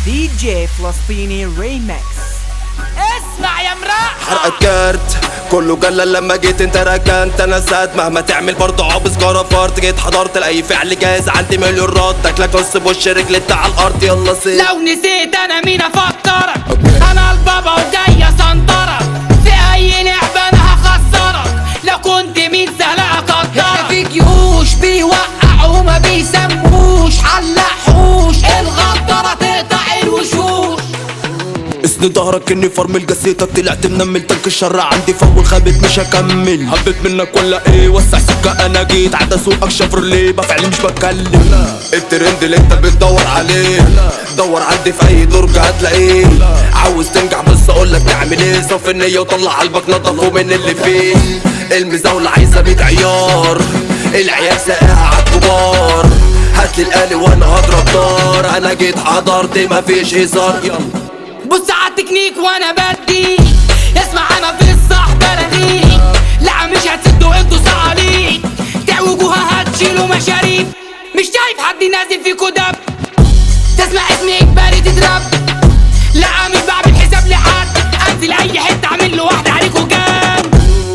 دي جي فلسطيني ريمكس اسمع يا مرا حرقة كارت كله جلل لما جيت انت ركنت انا ساد مهما تعمل برضه عابس جرفرت جيت حضرت لاي فعل جاهز عندي مليون رد تاكلك نص بوش رجل انت على الارض يلا سيب لو نسيت انا مين افكرك انا البابا وجاي اسنطرك في اي لعبة انا هخسرك لو كنت مين سهل اقدرك في جيوش بيوقعوا ما بيسموش حلحوش الغدرة تقطع الوشوش اسند ظهرك اني فرمل جسيتك طلعت منمل تنك الشر عندي فول خابت مش هكمل حبيت منك ولا ايه وسع سكة انا جيت عدى سوقك شفرليه بفعل مش بتكلم الترند اللي انت بتدور عليه دور عندي في اي درج هتلاقيه عاوز تنجح بس اقول لك تعمل ايه صف النية وطلع قلبك نضفه من اللي فيه المزاولة عايزة بيت عيار العيال ساقعة عالكبار هاتلي الآلي وانا هضرب نار انا جيت حضرت مفيش هزار يلا بص على التكنيك وانا بدي اسمع انا في الصح بلدي لا مش هتسدوا انتوا صعالين تعوجوها هتشيلوا مشاريب مش شايف حد نازل فيكوا دب تسمع اسمي اجباري تضرب لا مش بعمل حساب لحد انزل اي حته اعمل له واحده عليكوا جام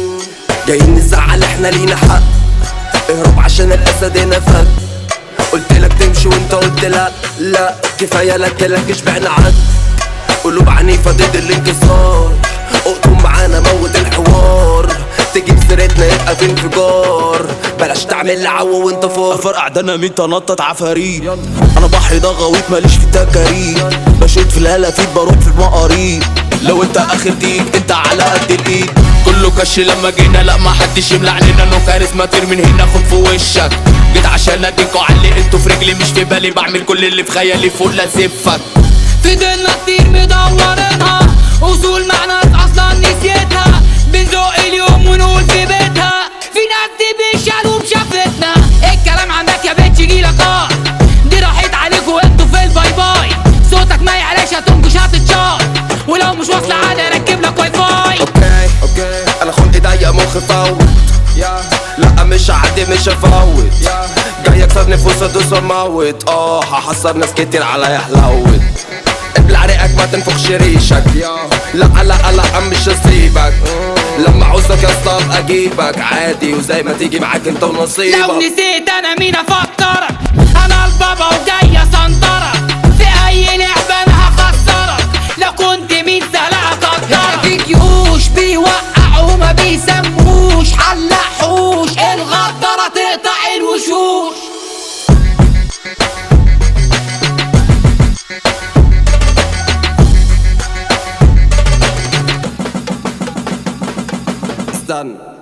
جايين نزعل احنا لينا حق اهرب عشان الاسد هنا فك قلت لك تمشي وانت قلت لا لا كفايه لك لك اشبعنا عد قلوب عنيفه ضد الانكسار اقطم معانا موت الحوار تجيب سيرتنا يبقى في انفجار بلاش تعمل لعو وانت فار فرقع ده انا مين تنطط عفاريت انا بحري ده غويط ماليش في التكاريت بشوت في الهلافيت بروح في المقاريط لو انت اخر ديك انت على قد الايد كله كش لما جينا لا ما حدش يملى علينا نو كاريزما طير من هنا خد في وشك جيت عشان اديكوا علي انتوا في رجلي مش في بالي بعمل كل اللي في خيالي فوق لا سفك فضلنا كتير مدورينها اصول مع ناس اصلا نسيتها بنزق اليوم ونقول في بيتها في ناس دي بيشالوا بشفتنا الكلام عندك يا بيتش جيلك اه دي راحت عليكوا انتوا في الباي باي صوتك ما يعلاش هتنكش هتتشاط ولو مش واصلة عادي اركب لك واي فاي اوكي اوكي انا خلقي ضيق مخي فوت لا مش هعدي مش هفوت جاي اكسر نفوس ادوس واموت اه هحصر ناس كتير عليا حلوت ابلع ريقك ما تنفخش ريشك لا لا لا مش هسيبك لما عوزك يا اسطى اجيبك عادي وزي ما تيجي معاك انت لو ونصيبك نسيت انا مين افكرك انا البابا وجاي اسنطرك في اي لعبة انا هخسرك لو كنت مين سهل اقدرك في جيوش بيوقعوا ما بيسموش حلحوش الغدرة تقطع الوشوش استنى